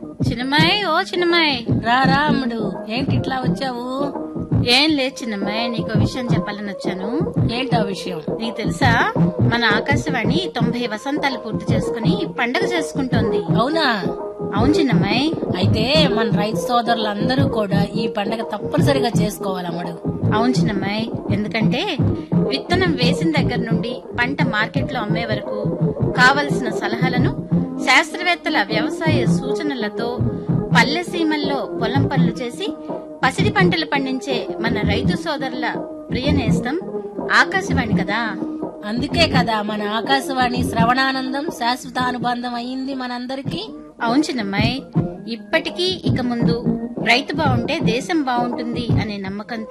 చిన్నమ్మాయి ఓ చిన్నమ్మాయి రా రా అమ్ముడు ఏంటి ఇట్లా వచ్చావు ఏం లేదు చిన్నమ్మాయి నీకు విషయం చెప్పాలని వచ్చాను ఏంటా విషయం నీకు తెలుసా మన ఆకాశవాణి తొంభై వసంతాలు పూర్తి చేసుకుని పండగ చేసుకుంటోంది అవునా అవును చిన్నమ్మాయి అయితే మన రైతు సోదరులందరూ కూడా ఈ పండగ తప్పనిసరిగా చేసుకోవాలి అమ్ముడు అవును చిన్నమ్మాయి ఎందుకంటే విత్తనం వేసిన దగ్గర నుండి పంట మార్కెట్లో అమ్మే వరకు కావలసిన సలహాలను శాస్త్రవేత్తల వ్యవసాయ సూచనలతో పల్లె సీమల్లో పొలం పనులు చేసి పసిడి పంటలు పండించే మన రైతు సోదరుల ప్రియ నేస్తం ఆకాశవాణి కదా అందుకే కదా మన ఆకాశవాణి శ్రవణానందం శాశ్వత అనుబంధం అయింది మనందరికీ అవును చిన్నమ్మాయి ఇప్పటికీ ఇక ముందు రైతు బాగుంటే దేశం బాగుంటుంది అనే నమ్మకంతో